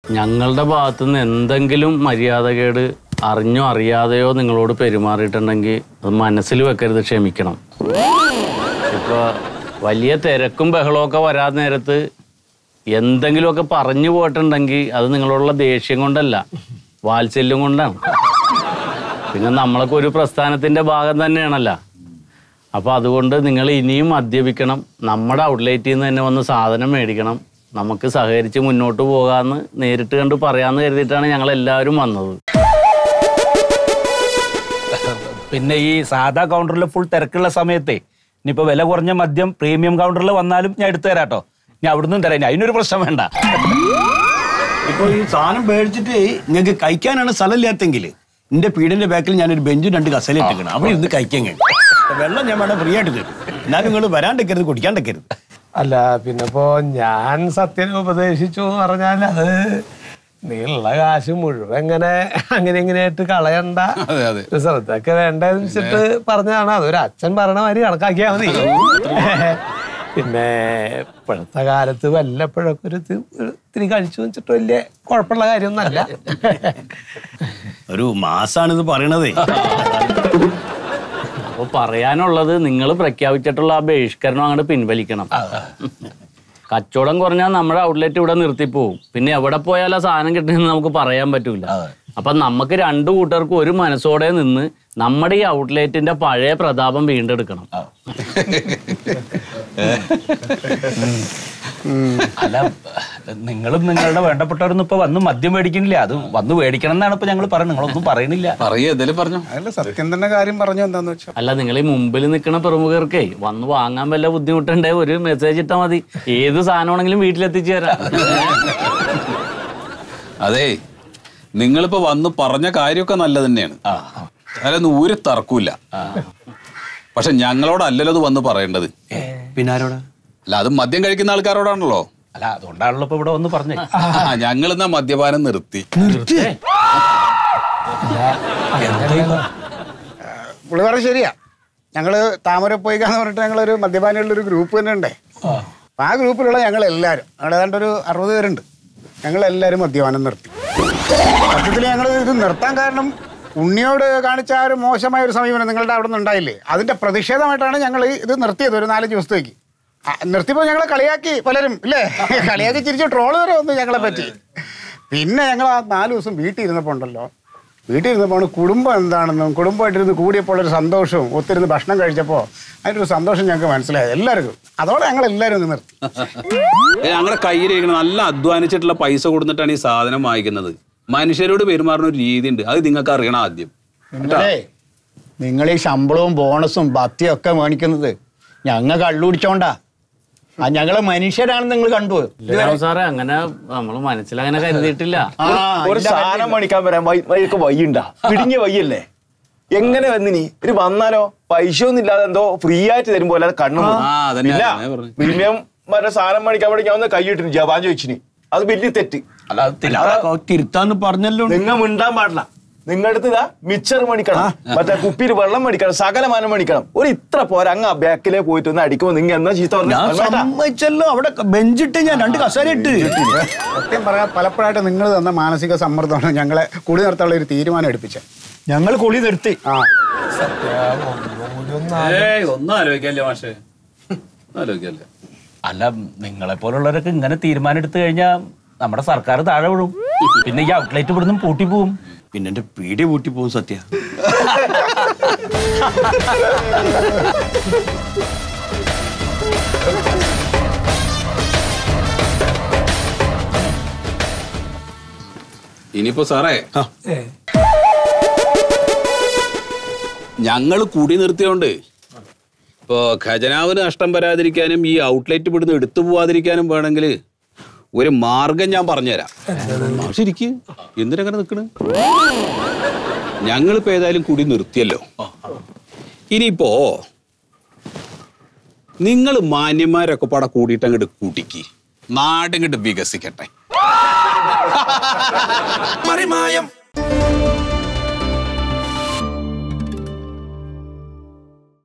ഞങ്ങളുടെ ഭാഗത്തുനിന്ന് എന്തെങ്കിലും മര്യാദകേട് അറിഞ്ഞോ അറിയാതെയോ നിങ്ങളോട് പെരുമാറിയിട്ടുണ്ടെങ്കിൽ അത് മനസ്സിൽ വെക്കരുത് ക്ഷമിക്കണം ഇപ്പോൾ വലിയ തിരക്കും ബഹളമൊക്കെ വരാൻ നേരത്ത് എന്തെങ്കിലുമൊക്കെ പറഞ്ഞു പോയിട്ടുണ്ടെങ്കിൽ അത് നിങ്ങളോടുള്ള ദേഷ്യം കൊണ്ടല്ല വാത്സല്യം കൊണ്ടാണ് പിന്നെ നമ്മളൊക്കെ ഒരു പ്രസ്ഥാനത്തിൻ്റെ ഭാഗം തന്നെയാണല്ലോ അപ്പോൾ അതുകൊണ്ട് നിങ്ങൾ ഇനിയും മദ്യപിക്കണം നമ്മുടെ ഔട്ട്ലെറ്റിൽ നിന്ന് തന്നെ വന്ന് സാധനം മേടിക്കണം നമുക്ക് സഹകരിച്ച് മുന്നോട്ട് പോകാമെന്ന് നേരിട്ട് കണ്ട് പറയാമെന്ന് കരുതിയിട്ടാണ് ഞങ്ങൾ എല്ലാവരും വന്നത് പിന്നെ ഈ സാധാ കൗണ്ടറിൽ ഫുൾ തിരക്കുള്ള സമയത്തെ ഇനിയിപ്പോ വില കുറഞ്ഞ മദ്യം പ്രീമിയം കൗണ്ടറിൽ വന്നാലും ഞാൻ എടുത്തു തരാട്ടോ ഞാൻ അവിടുന്ന് തരാം ഇനി അതിനൊരു പ്രശ്നം വേണ്ട ഇപ്പൊ ഈ സാധനം മേടിച്ചിട്ട് നിങ്ങൾക്ക് കഴിക്കാനാണ് സ്ഥലമില്ലാത്തെങ്കിൽ എന്റെ പീടിന്റെ ബാക്കിൽ ഞാനൊരു ബെഞ്ചും രണ്ട് കസല ഇട്ടിക്കണം അവിടെ ഇരുന്ന് കഴിക്കാൻ കഴിയും വെള്ളം ഞാൻ വേണം ഫ്രീ ആയിട്ട് തരും എന്നാലും നിങ്ങൾ വരാണ്ടിരിക്കരുത് കുടിക്കാണ്ടിരിക്കരുത് അല്ല പിന്നെ ഇപ്പോ ഞാൻ സത്യം ഉപദേശിച്ചു എന്ന് പറഞ്ഞാൽ അത് നീളുള്ള കാശ് മുഴുവൻ ഇങ്ങനെ അങ്ങനെ ഇങ്ങനെയായിട്ട് കളയണ്ട അതെ, അതെ. ഒരു ശ്രദ്ധയൊക്കെ വേണ്ടെന്ന് വെച്ചിട്ട് പറഞ്ഞതാണ് അതൊരു അച്ഛൻ പറയണ മാതിരി കണക്കാക്കിയാ മതി പിന്നെ ഇപ്പോഴത്തെ കാലത്ത് വല്ലപ്പോഴൊക്കെ ഒരു തി- ഒരു ഇത്തിരി കഴിച്ചു വെച്ചിട്ട് വലിയ കുഴപ്പമുള്ള കാര്യമൊന്നല്ല ഒരു മാസാണിത് പറയണതേ അപ്പോൾ പറയാനുള്ളത് നിങ്ങൾ പ്രഖ്യാപിച്ചിട്ടുള്ള ആ ബഹിഷ്കരണം അങ്ങോട്ട് പിൻവലിക്കണം കച്ചവടം കുറഞ്ഞാൽ നമ്മുടെ ഔട്ട്ലെറ്റ് ഇവിടെ നിർത്തിപ്പോവും പിന്നെ എവിടെ പോയാലും ആ സാധനം കിട്ടുമെന്ന് നമുക്ക് പറയാൻ പറ്റൂല അപ്പൊ നമുക്ക് രണ്ടു കൂട്ടർക്കും ഒരു മനസ്സോടെ നിന്ന് നമ്മുടെ ഈ ഔട്ട്ലെറ്റിന്റെ പഴയ പ്രതാപം വീണ്ടെടുക്കണം അല്ല നിങ്ങളും നിങ്ങളുടെ വേണ്ടപ്പെട്ടവരൊന്നും ഇപ്പൊ വന്ന് മദ്യം മേടിക്കണില്ല അത് വന്ന് മേടിക്കണം എന്നാണ് ഇപ്പൊ ഞങ്ങൾ പറയുന്നത് നിങ്ങളൊന്നും പറയണില്ല പറയേ എന്തേലും പറഞ്ഞു അല്ല സത്യം തന്നെ കാര്യം പറഞ്ഞു എന്താന്ന് വെച്ചാൽ അല്ല നിങ്ങൾ ഈ മുമ്പിൽ നിൽക്കുന്ന പ്രമുഖർക്കേ വന്ന് വാങ്ങാൻ വല്ല ബുദ്ധിമുട്ടുണ്ടേ ഒരു മെസ്സേജ് ഇട്ടാൽ മതി ഏത് സാധനമാണെങ്കിലും വീട്ടിലെത്തിച്ചു തരാം അതെ നിങ്ങളിപ്പോ വന്ന് പറഞ്ഞ കാര്യമൊക്കെ നല്ലത് തന്നെയാണ് അതിലൊന്നും ഒരു തർക്കൂല പക്ഷെ ഞങ്ങളോടല്ലല്ലോ അത് വന്ന് പറയേണ്ടത് പിന്നെ ആരോടാ അല്ല അത് മദ്യം കഴിക്കുന്ന ആൾക്കാരോടാണല്ലോ അല്ല അതുകൊണ്ടാണല്ലോ ഇപ്പൊ ഇവിടെ വന്ന് പറഞ്ഞേ ഞങ്ങൾ എന്നാ മദ്യപാനം നിർത്തി പുള്ളി പറഞ്ഞ ശരിയാ ഞങ്ങള് താമരപ്പൊയ്ക്കാന്ന് പറഞ്ഞിട്ട് ഞങ്ങളൊരു മദ്യപാനികളുടെ ഒരു ഗ്രൂപ്പ് തന്നെ ഉണ്ടേ അപ്പൊ ആ ഗ്രൂപ്പിലുള്ള ഞങ്ങൾ എല്ലാവരും ഞങ്ങൾ ഏതാണ്ട് ഒരു അറുപത് പേരുണ്ട് ഞങ്ങൾ എല്ലാവരും മദ്യപാനം നിർത്തി സത്യത്തിൽ ഞങ്ങൾ ഇത് നിർത്താൻ കാരണം ഉണ്ണിയോട് കാണിച്ച ആ ഒരു മോശമായ ഒരു സമീപനം നിങ്ങളുടെ അവിടെ നിന്ന് ഉണ്ടായില്ലേ അതിന്റെ പ്രതിഷേധമായിട്ടാണ് ഞങ്ങൾ ഇത് നിർത്തിയത് ഒരു നാലഞ്ച് ദിവസത്തേക്ക് ആ, നിർത്തിയപ്പോൾ ഞങ്ങളെ കളിയാക്കി പലരും ഇല്ലേ കളിയാക്കി ചിരിച്ച് ട്രോള് വരെ വന്നു ഞങ്ങളെ പറ്റി പിന്നെ ഞങ്ങൾ ആ നാല് ദിവസം വീട്ടിൽ ഇരുന്നപ്പോൾ ഉണ്ടല്ലോ വീട്ടിൽ ഇരുന്നപ്പോൾ കുടുംബം എന്താണെന്നും കുടുംബമായിട്ടിരുന്ന് കൂടിയപ്പോൾ ഒരു സന്തോഷവും ഒത്തിരുന്ന് ഭക്ഷണം കഴിച്ചപ്പോൾ അതിൻ്റെ ഒരു സന്തോഷം ഞങ്ങൾക്ക് മനസ്സിലായത് എല്ലാവർക്കും അതോടെ ഞങ്ങൾ എല്ലാവരും ഒന്ന് നിർത്തി ഞങ്ങളുടെ കയ്യിലിരിക്കുന്ന നല്ല അധ്വാനിച്ചിട്ടുള്ള പൈസ കൊടുത്തിട്ടാണ് ഈ സാധനം വാങ്ങിക്കുന്നത് മനുഷ്യരോട് പെരുമാറുന്ന ഒരു രീതി ഉണ്ട് അത് നിങ്ങൾക്ക് അറിയണം ആദ്യം നിങ്ങളേ നിങ്ങൾ ഈ ശമ്പളവും ബോണസും ഭത്തിയും ഒക്കെ മേടിക്കുന്നത് ഞങ്ങൾ കള്ളുപിടിച്ചോണ്ടാ ആ ഞങ്ങളെ മനുഷ്യരാണെന്ന് നിങ്ങൾ കണ്ടു ഇല്ലാതെ സാറേ അങ്ങനെ നമ്മൾ മനസ്സിലങ്ങനെ കരുതിയിട്ടില്ല ആ, ഒരു ഇല്ല, സാധനം മേടിക്കാൻ വരാൻ വഴി വഴിയൊക്കെ വയ്യുണ്ടാ പിടിങ്ങിയ വയ്യല്ലേ എങ്ങനെ വന്നിനി ഒരു വന്നാലോ പൈസ ഒന്നും ഇല്ലാതെ എന്തോ ഫ്രീ ആയിട്ട് തരുമ്പോ അല്ലാതെ കണ്ണു ആ, അതന്നെ, അതന്നെ പറഞ്ഞെ. പ്രീമിയം മറ്റേ സാധനം മേടിക്കാൻ വേണ്ടി ഞാൻ ഒന്ന് കൈയിട്ടിന് ജവാൻ ചോദിച്ചിന് അത് വലിയ തെറ്റ് അല്ല അത് തിരുത്താ- തിരുത്താന്ന് പറഞ്ഞല്ലോ നിങ്ങൾ മിണ്ടാൻ പാടില്ല നിങ്ങളുടെ അടുത്ത് ഇതാ മിച്ചർ മേടിക്കണം മറ്റേ കുപ്പിയിൽ വെള്ളം മേടിക്കണം സകലമാനം മേടിക്കണം ഒരു ഇത്ര പോരാ അങ്ങ് ബാക്കിലേ പോയിട്ട് ഒന്ന് അടിക്കുമ്പോ നിങ്ങൾ എന്നാ ചീത്ത പറഞ്ഞു ഞാൻ സമ്മതിച്ചല്ലോ അവിടെ ബെഞ്ചിട്ട് ഞാൻ രണ്ട് കസേര ഇട്ട് സത്യം പറയാൻ പലപ്പോഴായിട്ട് നിങ്ങൾ തന്ന മാനസിക സമ്മർദ്ദമാണ് ഞങ്ങളെ കൂടി നിർത്താനുള്ള ഒരു തീരുമാനം എടുപ്പിച്ചത് ഞങ്ങൾ കുളി നിർത്തി ആ ഏയ് ഒന്നും ആലോചിക്കല്ലേ മാഷേ ഒന്നും ആലോചിക്കല്ലേ അല്ല നിങ്ങളെ പോലുള്ളവരൊക്കെ ഇങ്ങനെ തീരുമാനം എടുത്തു കഴിഞ്ഞാൽ നമ്മുടെ സർക്കാർ താഴെ വിടും പിന്നെ ഈ ഔട്ട്ലെറ്റ് ഇവിടുന്ന് പൂട്ടി പോവും പിന്നെ എന്റെ പീടി പൂട്ടി പോകും സത്യ ഇനിയിപ്പോ സാറേ ഞങ്ങൾ കൂടി നിർത്തിയോണ്ട് ഇപ്പോ ഖജനാവിന് നഷ്ടം വരാതിരിക്കാനും ഈ ഔട്ട്ലെറ്റ് ഇവിടുന്ന് എടുത്തു പോവാതിരിക്കാനും വേണമെങ്കിൽ ഒരു മാർഗം ഞാൻ പറഞ്ഞുതരാം ആ, ശരിക്ക് എന്തിനങ്ങനെ നിൽക്കണ് ഞങ്ങളിപ്പോ ഏതായാലും കൂടി നിർത്തിയല്ലോ ഇനിയിപ്പോ നിങ്ങൾ മാന്യന്മാരൊക്കെ പാടെ കൂടിയിട്ട് അങ്ങോട്ട് കൂട്ടിക്ക് നാടിങ്ങോട്ട് വികസിക്കട്ടെ മറിമായം